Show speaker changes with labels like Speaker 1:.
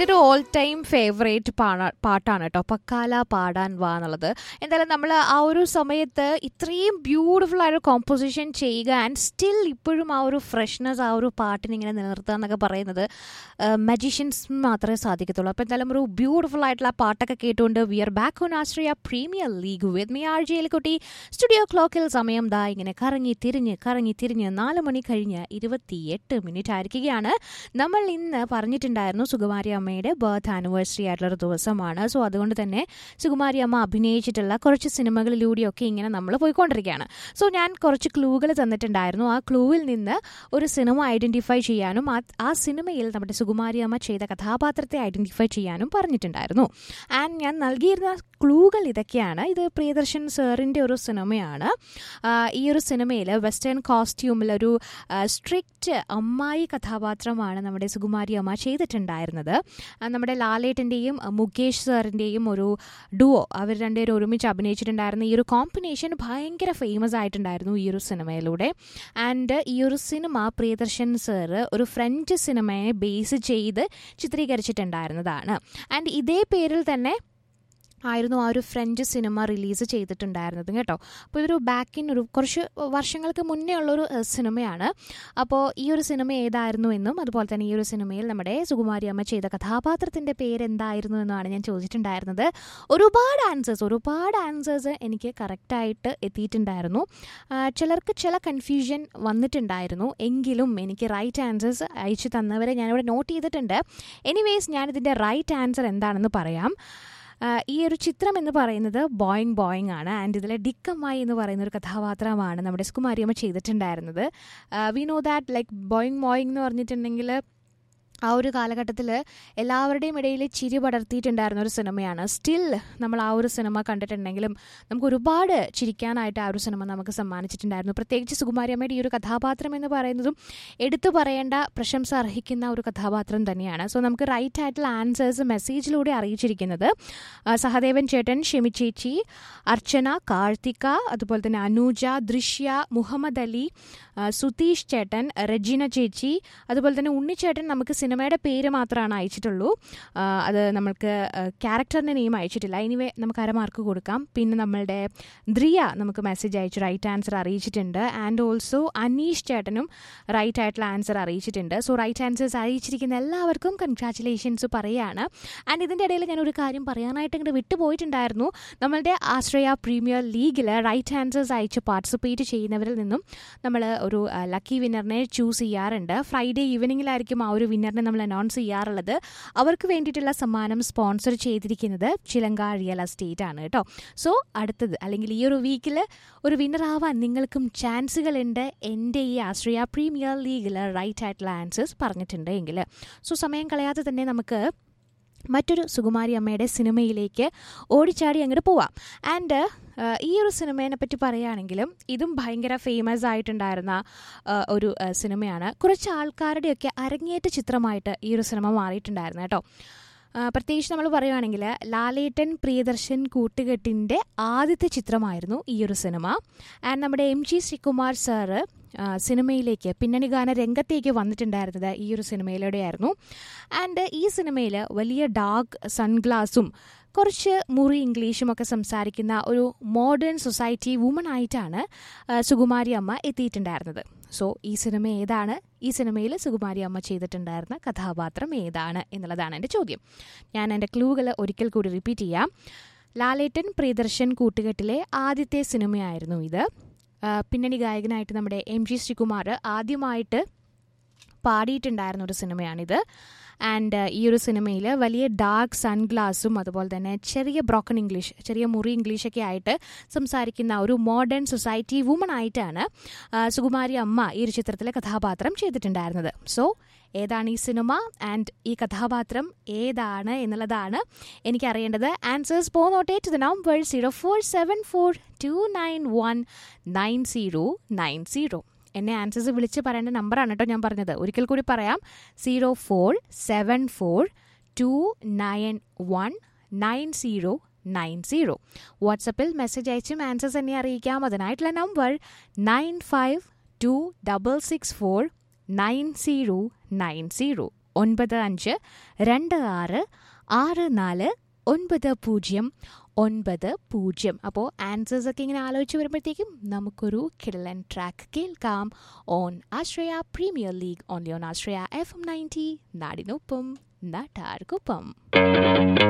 Speaker 1: എൻ്റെ ഒരു all time favourite പാട്ടാണ് കേട്ടോ പക്കാല പാടാൻ വാ എന്നുള്ളത് എന്തായാലും നമ്മൾ ആ ഒരു സമയത്ത് ഇത്രയും ബ്യൂട്ടിഫുൾ ആയൊരു കോമ്പോസിഷൻ ചെയ്യുക ആൻഡ് സ്റ്റിൽ ഇപ്പോഴും ആ ഒരു ഫ്രഷ്നെസ് ആ ഒരു പാട്ടിന് ഇങ്ങനെ നിലനിർത്തുക എന്നൊക്കെ പറയുന്നത് മജീഷ്യൻസ് മാത്രമേ സാധിക്കത്തുള്ളൂ അപ്പോൾ എന്തായാലും ഒരു ബ്യൂട്ടിഫുൾ ആയിട്ടുള്ള ആ പാട്ടൊക്കെ കേട്ടുകൊണ്ട് we are back on Austria premier league with me R J Elikkutty studio ക്ലോക്കിൽ സമയം ദാ ഇങ്ങനെ കറങ്ങി തിരിഞ്ഞ് കറങ്ങി തിരിഞ്ഞ് നാല് മണി കഴിഞ്ഞ് ഇരുപത്തിയെട്ട് മിനിറ്റ് ആയിരിക്കുകയാണ് നമ്മൾ ഇന്ന് പറഞ്ഞിട്ടുണ്ടായിരുന്നു സുകുമാരി അമ്മയുടെ ബർത്ത് ആനിവേഴ്സറി ആയിട്ടുള്ള ദിവസമാണ് സോ അതുകൊണ്ട് തന്നെ സുകുമാരി അമ്മ അഭിനയിച്ചിട്ടുള്ള കുറച്ച് സിനിമകളിലൂടെയൊക്കെ ഇങ്ങനെ നമ്മൾ പോയിക്കൊണ്ടിരിക്കുകയാണ് സോ ഞാൻ കുറച്ച് ക്ലൂകൾ തന്നിട്ടുണ്ടായിരുന്നു ആ ക്ലൂവിൽ നിന്ന് ഒരു സിനിമ ഐഡന്റിഫൈ ചെയ്യാനും ആ ആ സിനിമയിൽ നമ്മുടെ സുകുമാരി അമ്മ ചെയ്ത കഥാപാത്രത്തെ ഐഡന്റിഫൈ ചെയ്യാനും പറഞ്ഞിട്ടുണ്ടായിരുന്നു ആൻഡ് ഞാൻ നൽകിയിരുന്ന ക്ലൂകൾ ഇതൊക്കെയാണ് ഇത് പ്രിയദർശൻ സാറിൻ്റെ ഒരു സിനിമയാണ് ഈ ഒരു സിനിമയിൽ വെസ്റ്റേൺ കോസ്റ്റ്യൂമിൽ ഒരു സ്ട്രിക്റ്റ് അമ്മായി കഥാപാത്രമാണ് നമ്മുടെ സുകുമാരി അമ്മ ചെയ്തിട്ടുണ്ടായിരുന്നത് നമ്മുടെ ലാലേട്ടൻ്റെയും മുകേഷ് സാറിൻ്റെയും ഒരു ഡുവോ അവർ രണ്ടുപേരും ഒരുമിച്ച് അഭിനയിച്ചിട്ടുണ്ടായിരുന്ന ഈ ഒരു കോമ്പിനേഷൻ ഭയങ്കര ഫേമസ് ആയിട്ടുണ്ടായിരുന്നു ഈ ഒരു സിനിമയിലൂടെ ആൻഡ് ഈ ഒരു സിനിമ പ്രിയദർശൻ സാറ് ഒരു ഫ്രഞ്ച് സിനിമയെ ബേസ് ചെയ്ത് ചിത്രീകരിച്ചിട്ടുണ്ടായിരുന്നതാണ് ആൻഡ് ഇതേ പേരിൽ തന്നെ ആയിരുന്നു ആ ഒരു ഫ്രഞ്ച് സിനിമ റിലീസ് ചെയ്തിട്ടുണ്ടായിരുന്നത് കേട്ടോ അപ്പോൾ ഇതൊരു ബാക്ക് ഇൻ ഒരു കുറച്ച് വർഷങ്ങൾക്ക് മുന്നേ ഉള്ളൊരു സിനിമയാണ് അപ്പോൾ ഈ ഒരു സിനിമ ഏതായിരുന്നു എന്നും അതുപോലെ തന്നെ ഈ ഒരു സിനിമയിൽ നമ്മുടെ സുകുമാരി അമ്മ ചെയ്ത കഥാപാത്രത്തിൻ്റെ പേര് എന്തായിരുന്നു എന്നാണ് ഞാൻ ചോദിച്ചിട്ടുണ്ടായിരുന്നത് ഒരുപാട് ആൻസേഴ്സ് ഒരുപാട് ആൻസേഴ്സ് എനിക്ക് കറക്റ്റായിട്ട് എത്തിയിട്ടുണ്ടായിരുന്നു ചിലർക്ക് ചില കൺഫ്യൂഷൻ വന്നിട്ടുണ്ടായിരുന്നു എങ്കിലും എനിക്ക് റൈറ്റ് ആൻസേഴ്സ് അയച്ചു തന്നവരെ ഞാനിവിടെ നോട്ട് ചെയ്തിട്ടുണ്ട് എനിവേസ് ഞാനിതിൻ്റെ റൈറ്റ് ആൻസർ എന്താണെന്ന് പറയാം ഈ ഒരു ചിത്രം എന്ന് പറയുന്നത് ബോയിങ് ബോയിങ് ആണ് ആൻഡ് ഇതിലെ ഡിക്കമ്മായി എന്ന് പറയുന്ന ഒരു കഥാപാത്രമാണ് നമ്മുടെ സുകുമാരിയമ്മ ചെയ്തിട്ടുണ്ടായിരുന്നത് we know that like Boeing Boeing എന്ന് പറഞ്ഞിട്ടുണ്ടെങ്കിൽ ആ ഒരു കാലഘട്ടത്തിൽ എല്ലാവരുടെയും ഇടയിൽ ചിരി പടർത്തിയിട്ടുണ്ടായിരുന്ന ഒരു സിനിമയാണ് സ്റ്റിൽ നമ്മൾ ആ ഒരു സിനിമ കണ്ടിട്ടുണ്ടെങ്കിലും നമുക്ക് ഒരുപാട് ചിരിക്കാനായിട്ട് ആ ഒരു സിനിമ നമുക്ക് സമ്മാനിച്ചിട്ടുണ്ടായിരുന്നു പ്രത്യേകിച്ച് സുകുമാരിയമ്മയുടെ ഈ ഒരു കഥാപാത്രം എന്ന് പറയുന്നതും എടുത്തു പറയേണ്ട പ്രശംസ അർഹിക്കുന്ന ഒരു കഥാപാത്രം തന്നെയാണ് സോ നമുക്ക് റൈറ്റ് ആയിട്ടുള്ള ആൻസേഴ്സ് മെസ്സേജിലൂടെ അറിയിച്ചിരിക്കുന്നത് സഹദേവൻ ചേട്ടൻ ഷെമി ചേച്ചി അർച്ചന കാർത്തിക അതുപോലെ തന്നെ അനൂജ ദൃശ്യ മുഹമ്മദ് അലി സുതീഷ് ചേട്ടൻ റെജിന ചേച്ചി അതുപോലെ തന്നെ ഉണ്ണിച്ചേട്ടൻ നമുക്ക് സിനിമയുടെ പേര് മാത്രമാണ് അയച്ചിട്ടുള്ളൂ അത് നമ്മൾക്ക് ക്യാരക്ടറിൻ്റെ നെയിം അയച്ചിട്ടില്ല എനിവേ നമുക്ക് അര മാർക്ക് കൊടുക്കാം പിന്നെ നമ്മളുടെ ദ്രിയ നമുക്ക് മെസ്സേജ് അയച്ചു റൈറ്റ് ആൻസർ അറിയിച്ചിട്ടുണ്ട് ആൻഡ് ഓൾസോ അനീഷ് ചേട്ടനും റൈറ്റ് ആയിട്ടുള്ള ആൻസർ അറിയിച്ചിട്ടുണ്ട് സോ റൈറ്റ് ആൻസേഴ്സ് അറിയിച്ചിരിക്കുന്ന എല്ലാവർക്കും കൺഗ്രാറ്റുലേഷൻസ് പറയുകയാണ് ആൻഡ് ഇതിൻ്റെ ഇടയിൽ ഞാൻ ഒരു കാര്യം പറയാനായിട്ട് ഇങ്ങോട്ട് വിട്ടുപോയിട്ടുണ്ടായിരുന്നു നമ്മളുടെ ആശ്രയ പ്രീമിയർ ലീഗിൽ റൈറ്റ് ആൻസേഴ്സ് അയച്ച് പാർട്ടിസിപ്പേറ്റ് ചെയ്യുന്നവരിൽ നിന്നും നമ്മൾ ഒരു ലക്കി വിന്നറിനെ ചൂസ് ചെയ്യാറുണ്ട് ഫ്രൈഡേ ഈവനിങ്ങിലായിരിക്കും ആ ഒരു വിന്നറിനെ നമ്മൾ അനൗൺസ് ചെയ്യാറുള്ളത് അവർക്ക് വേണ്ടിയിട്ടുള്ള സമ്മാനം സ്പോൺസർ ചെയ്തിരിക്കുന്നത് ചിലങ്ക റിയൽ എസ്റ്റേറ്റ് ആണ് കേട്ടോ സോ അടുത്തത് അല്ലെങ്കിൽ ഈ ഒരു വീക്കിൽ ഒരു വിന്നർ ആവാൻ നിങ്ങൾക്കും ചാൻസുകളുണ്ട് എൻ്റെ ഈ ആശ്രയ പ്രീമിയർ ലീഗിൽ റൈറ്റ് ആയിട്ടുള്ള ആൻസേഴ്സ് പറഞ്ഞിട്ടുണ്ട് എങ്കിൽ സോ സമയം കളയാതെ തന്നെ നമുക്ക് മറ്റൊരു സുകുമാരി അമ്മയുടെ സിനിമയിലേക്ക് ഓടിച്ചാടി അങ്ങോട്ട് പോവാം ആൻഡ് ഈ ഒരു സിനിമയെ പറ്റി പറയുകയാണെങ്കിലും ഇതും ഭയങ്കര ഫേമസ് ആയിട്ടുണ്ടായിരുന്ന ഒരു സിനിമയാണ് കുറച്ച് ആൾക്കാരുടെയൊക്കെ അരങ്ങേറ്റ ചിത്രമായിട്ട് ഈ ഒരു സിനിമ മാറിയിട്ടുണ്ടായിരുന്നു കേട്ടോ പ്രത്യേകിച്ച് നമ്മൾ പറയുകയാണെങ്കിൽ ലാലേട്ടൻ പ്രിയദർശൻ കൂട്ടുകെട്ടിൻ്റെ ആദ്യത്തെ ചിത്രമായിരുന്നു ഈ ഒരു സിനിമ ആൻഡ് നമ്മുടെ എം ജി ശ്രീകുമാർ സാറ് സിനിമയിലേക്ക് പിന്നണി ഗാന രംഗത്തേക്ക് വന്നിട്ടുണ്ടായിരുന്നത് ഈ ഒരു സിനിമയിലൂടെയായിരുന്നു ആൻഡ് ഈ സിനിമയിൽ വലിയ ഡാർക്ക് സൺഗ്ലാസും കുറച്ച് മുറി ഇംഗ്ലീഷും ഒക്കെ സംസാരിക്കുന്ന ഒരു മോഡേൺ സൊസൈറ്റി വുമൺ ആയിട്ടാണ് സുകുമാരി അമ്മ എത്തിയിട്ടുണ്ടായിരുന്നത് സോ ഈ സിനിമ ഏതാണ് ഈ സിനിമയിൽ സുകുമാരി അമ്മ ചെയ്തിട്ടുണ്ടായിരുന്ന കഥാപാത്രം ഏതാണ് എന്നുള്ളതാണ് എൻ്റെ ചോദ്യം ഞാൻ എൻ്റെ ക്ലൂകൾ ഒരിക്കൽ കൂടി റിപ്പീറ്റ് ചെയ്യാം ലാലേട്ടൻ പ്രിയദർശൻ കൂട്ടുകെട്ടിലെ ആദ്യത്തെ സിനിമയായിരുന്നു ഇത് പിന്നണി ഗായകനായിട്ട് നമ്മുടെ എം ജി ശ്രീകുമാർ ആദ്യമായിട്ട് പാടിയിട്ടുണ്ടായിരുന്ന ഒരു സിനിമയാണിത് ആൻഡ് ഈ ഒരു സിനിമയിൽ വലിയ ഡാർക്ക് സൺഗ്ലാസും അതുപോലെ തന്നെ ചെറിയ ബ്രോക്കൺ ഇംഗ്ലീഷ് ചെറിയ മുറി ഇംഗ്ലീഷൊക്കെ ആയിട്ട് സംസാരിക്കുന്ന ഒരു മോഡേൺ സൊസൈറ്റി വുമൺ ആയിട്ടാണ് സുകുമാരി അമ്മ ഈ ഒരു ചിത്രത്തിലെ കഥാപാത്രം ചെയ്തിട്ടുണ്ടായിരുന്നത് സോ ഏതാണ് ഈ സിനിമ ആൻഡ് ഈ കഥാപാത്രം ഏതാണ് എന്നുള്ളതാണ് എനിക്കറിയേണ്ടത് ആൻസേഴ്സ് പോന്നോട്ടെ to the number zero four seven four two nine one nine zero nine zero എന്നെ ആൻസേഴ്സ് വിളിച്ച് പറയേണ്ട നമ്പറാണ് കേട്ടോ ഞാൻ പറഞ്ഞത് ഒരിക്കൽ കൂടി പറയാം zero four seven four two nine one nine zero nine zero വാട്സപ്പിൽ മെസ്സേജ് അയച്ചും ആൻസേഴ്സ് എന്നെ അറിയിക്കാം അതിനായിട്ടുള്ള number nine five two double six four nine zero nine zero ഒൻപത് അഞ്ച് രണ്ട് ആറ് ആറ് നാല് ഒൻപത് പൂജ്യം ഒൻപത് പൂജ്യം അപ്പോൾ ആൻസേഴ്സ് ഒക്കെ ഇങ്ങനെ ആലോചിച്ച് വരുമ്പോഴത്തേക്കും നമുക്കൊരു കിടലൻ ട്രാക്ക് കേൾക്കാം on Ashraya premier league only on Ashraya FM ninety നയൻറ്റി നാടിനൊപ്പം നാട്ടാർക്കൊപ്പം